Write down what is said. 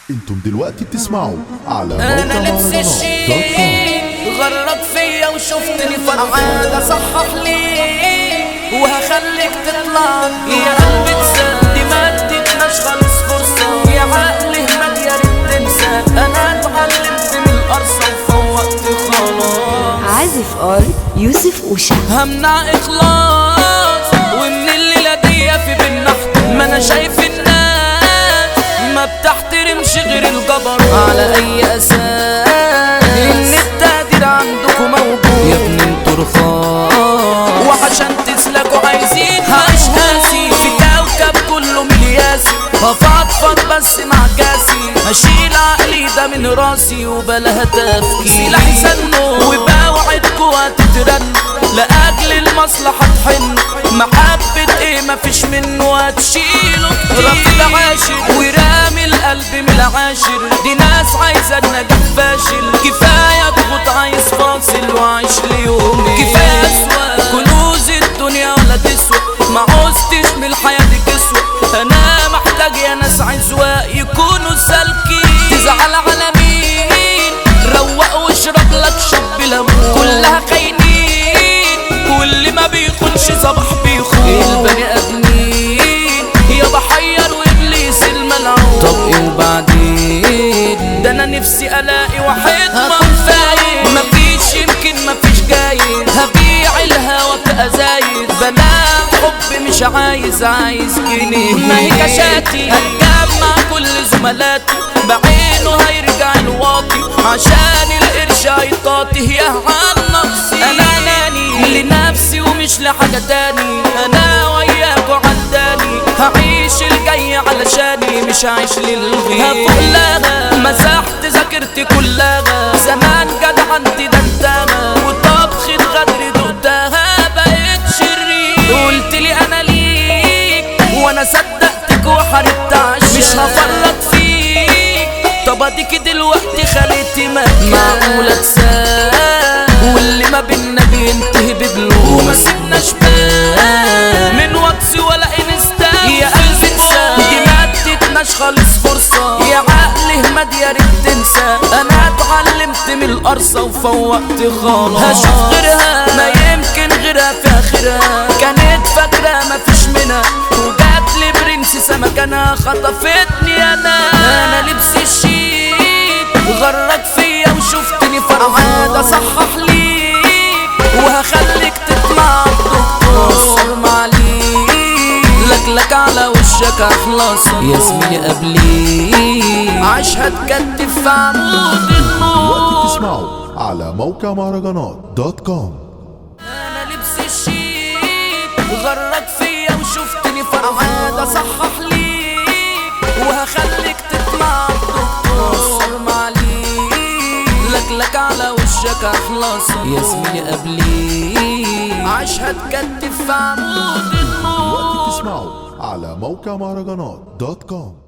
انتم دلوقتي بتسمعوا على انا موقع لبس مهرجانات دوت كوم. الشيك غرك فيا وشفتني فرحان اصحح لي وهخليك تطلع يا قلبي تسد ما اديتناش خالص فرصة يا عقلي ما يا ريت تنسى انا اتعلمت من القرصة وفوقت خلاص عازف ار يوسف اوشا همنع اخلاص ومن الليله دي في بالنحت ما انا شايف الناس ما بتحترمش غير الجبر على اي اساس ان التقدير عندكم موجود يا ابني انتوا رخاص وعشان تسلكوا عايزين مش قاسي في كوكب كله ملياسي هفضفض بس مع كاسي هشيل عقلي ده من راسي وبلاها تفكير سلاحي سنه وبوعدكوا هتترن لأجل المصلحة تحن محبة ايه مفيش منه هتشيله كتير رافض عاشر ورامي القلب من العاشر دي ناس عايزة النجاح فاشل كفاية ضغط عايز فاصل وعيش ليومي كفاية أسوأ كنوز الدنيا ولا تسوى ما عوزتش من الحياة دي كسوة أنا محتاج يا ناس عزواء يكونوا سالكين تزعل على مين روق واشرب لك شب ليمون كلها خاينين واللي ما بيخونش صباح بيخون البني ادمين يا بحير وابليس الملعون طب ايه وبعدين ده انا نفسي الاقي واحد منفايد مفيش يمكن مفيش جايز هبيع الهوى كأزايد بنام حب مش عايز عايز جنيه ما هي كشاتي هتجمع كل زملاتي بعينه هيرجع الواطي عشان القرش هيطاطي يا عن نفسي انا اناني لنفسي ومش لحاجه تاني انا وياكوا عداني هعيش الجاي علشاني مش هعيش للغير هفوق لها مسحت ذاكرتي كلها زمان جدع انت ده انتهى وطبخة غدر دقتها بقيت شرير قلت لي انا ليك وانا صدقتك وحاربت عشان مش هفرط فيك طب اديك دلوقتي خليتي ما معقولة تساب واللي ما بينا بينتهي ببلوغ وما سيبناش باب من واتس ولا انستا يا قلبي تساب دي ما اديتناش خالص فرصة يا عقلي اهمد يا ريت تنسى انا اتعلمت من القرصة وفوقت خلاص هشوف غيرها ما يمكن غيرها في اخرها كانت فاكرة مفيش منها وجات لي برنسيسة مكانها خطفتني انا انا لبسي الشيك غرك فيا وشفتني فرحان اصحح ليك وهخليك تطلع الدكتور معليك لك لك على وشك اخلص يا زميلي قبلي عاش هتكتف في عمود دلوقتي النور بتسمعوا على موقع مهرجانات دوت كوم انا لبسي الشيك غرك فيا وشفتني فرحان اصحح ليك وهخليك تطلع الدكتور معليك لك لك على وشك اخلص يا زميلي قبلي عاش هتكتف في عمود النور دلوقتي بتسمعوا على موقع مهرجانات دوت كوم